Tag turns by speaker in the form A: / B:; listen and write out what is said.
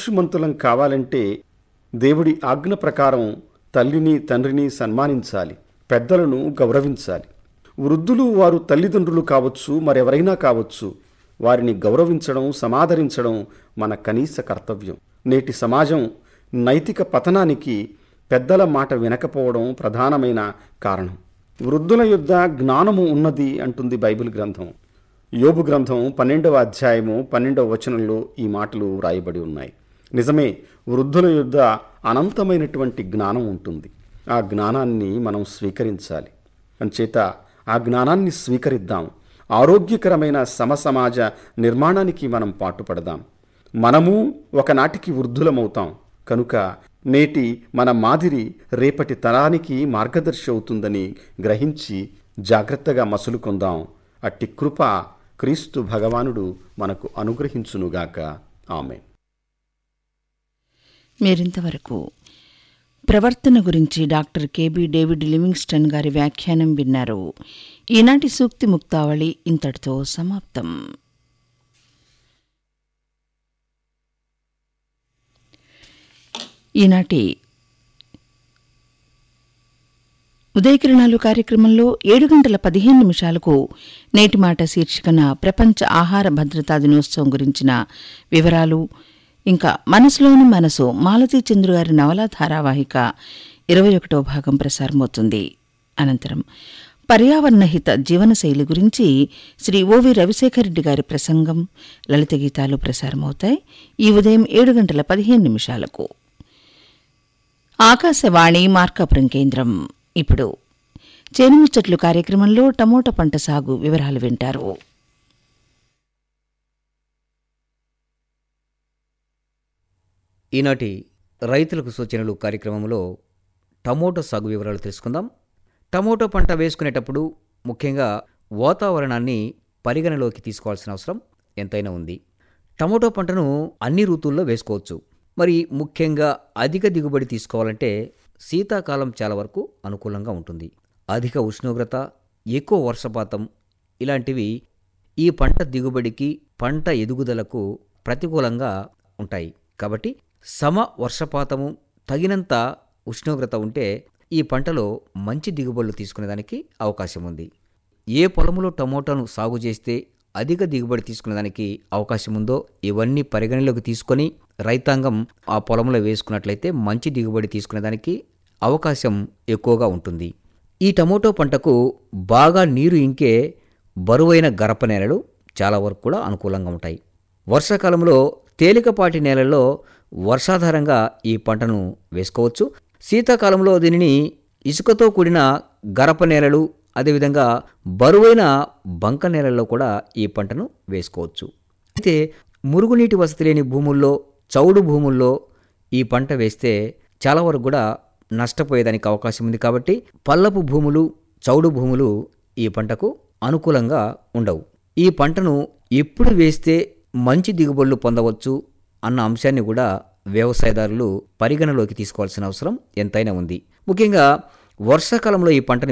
A: ఆయుష్మంతులం కావాలంటే దేవుడి ఆజ్ఞ ప్రకారం తల్లిని తండ్రిని సన్మానించాలి పెద్దలను గౌరవించాలి వృద్ధులు వారు తల్లిదండ్రులు కావచ్చు మరెవరైనా కావచ్చు వారిని గౌరవించడం సమాదరించడం మన కనీస కర్తవ్యం నేటి సమాజం నైతిక పతనానికి పెద్దల మాట వినకపోవడం ప్రధానమైన కారణం వృద్ధుల యొద్ద జ్ఞానము ఉన్నది అంటుంది బైబిల్ గ్రంథం యోబు గ్రంథం పన్నెండవ అధ్యాయము పన్నెండవ వచనంలో ఈ మాటలు వ్రాయబడి ఉన్నాయి నిజమే వృద్ధుల యొద్ద అనంతమైనటువంటి జ్ఞానం ఉంటుంది ఆ జ్ఞానాన్ని మనం స్వీకరించాలి అంచేత ఆ జ్ఞానాన్ని స్వీకరిద్దాం ఆరోగ్యకరమైన సమసమాజ నిర్మాణానికి మనం పాటుపడదాం మనము ఒకనాటికి వృద్ధులమవుతాం కనుక నేటి మన మాదిరి రేపటి తరానికి మార్గదర్శి అవుతుందని గ్రహించి జాగ్రత్తగా మసులుకొందాం అట్టి కృప క్రీస్తు భగవానుడు మనకు అనుగ్రహించునుగాక ఆమె
B: మీరింతవరకు ప్రవర్తన గురించి డాక్టర్ కెబి డేవిడ్ లివింగ్స్టన్ గారి వ్యాఖ్యానం విన్నారు ఈనాటి సూక్తి ముక్తావళి ఇంతటితో సమాప్తం ఈనాటి ఉదయకిరణాలు కార్యక్రమంలో ఏడు గంటల పదిహేను నిమిషాలకు నేటి మాట శీర్షికన ప్రపంచ ఆహార భద్రతా దినోత్సవం గురించిన వివరాలు ఇంకా మనసులోని మనసు మాలతీ చంద్రు గారి నవలా ధారావాహిక ఇరవై ఒకటో భాగం ప్రసారమవుతుంది అనంతరం పర్యావరణహిత జీవనశైలి గురించి శ్రీ ఓవి రవిశేఖర్ రెడ్డి గారి ప్రసంగం లలిత గీతాలు ప్రసారమవుతాయి ఈ ఉదయం ఏడు గంటల పదిహేను నిమిషాలకు ఆకాశవాణి మార్కాపురం కేంద్రం ఇప్పుడు చేనుముచ్చట్లు కార్యక్రమంలో టమోటా పంట సాగు వివరాలు వింటారు
C: ఈనాటి రైతులకు సూచనలు కార్యక్రమంలో టమోటో సాగు వివరాలు తెలుసుకుందాం టమోటో పంట వేసుకునేటప్పుడు ముఖ్యంగా వాతావరణాన్ని పరిగణలోకి తీసుకోవాల్సిన అవసరం ఎంతైనా ఉంది టమోటో పంటను అన్ని ఋతువుల్లో వేసుకోవచ్చు మరి ముఖ్యంగా అధిక దిగుబడి తీసుకోవాలంటే శీతాకాలం చాలా వరకు అనుకూలంగా ఉంటుంది అధిక ఉష్ణోగ్రత ఎక్కువ వర్షపాతం ఇలాంటివి ఈ పంట దిగుబడికి పంట ఎదుగుదలకు ప్రతికూలంగా ఉంటాయి కాబట్టి సమ వర్షపాతము తగినంత ఉష్ణోగ్రత ఉంటే ఈ పంటలో మంచి దిగుబడులు తీసుకునేదానికి అవకాశం ఉంది ఏ పొలములో టమోటాను సాగు చేస్తే అధిక దిగుబడి తీసుకునేదానికి అవకాశం ఉందో ఇవన్నీ పరిగణలోకి తీసుకొని రైతాంగం ఆ పొలంలో వేసుకున్నట్లయితే మంచి దిగుబడి తీసుకునేదానికి అవకాశం ఎక్కువగా ఉంటుంది ఈ టమోటో పంటకు బాగా నీరు ఇంకే బరువైన గరప నేలలు చాలా వరకు కూడా అనుకూలంగా ఉంటాయి వర్షాకాలంలో తేలికపాటి నేలల్లో వర్షాధారంగా ఈ పంటను వేసుకోవచ్చు శీతాకాలంలో దీనిని ఇసుకతో కూడిన గరప నేలలు అదేవిధంగా బరువైన బంక నేలల్లో కూడా ఈ పంటను వేసుకోవచ్చు అయితే మురుగునీటి వసతి లేని భూముల్లో చౌడు భూముల్లో ఈ పంట వేస్తే చాలా వరకు కూడా నష్టపోయేదానికి అవకాశం ఉంది కాబట్టి పల్లపు భూములు చౌడు భూములు ఈ పంటకు అనుకూలంగా ఉండవు ఈ పంటను ఎప్పుడు వేస్తే మంచి దిగుబడులు పొందవచ్చు అన్న అంశాన్ని కూడా వ్యవసాయదారులు పరిగణలోకి తీసుకోవాల్సిన అవసరం ఎంతైనా ఉంది ముఖ్యంగా వర్షాకాలంలో ఈ పంటను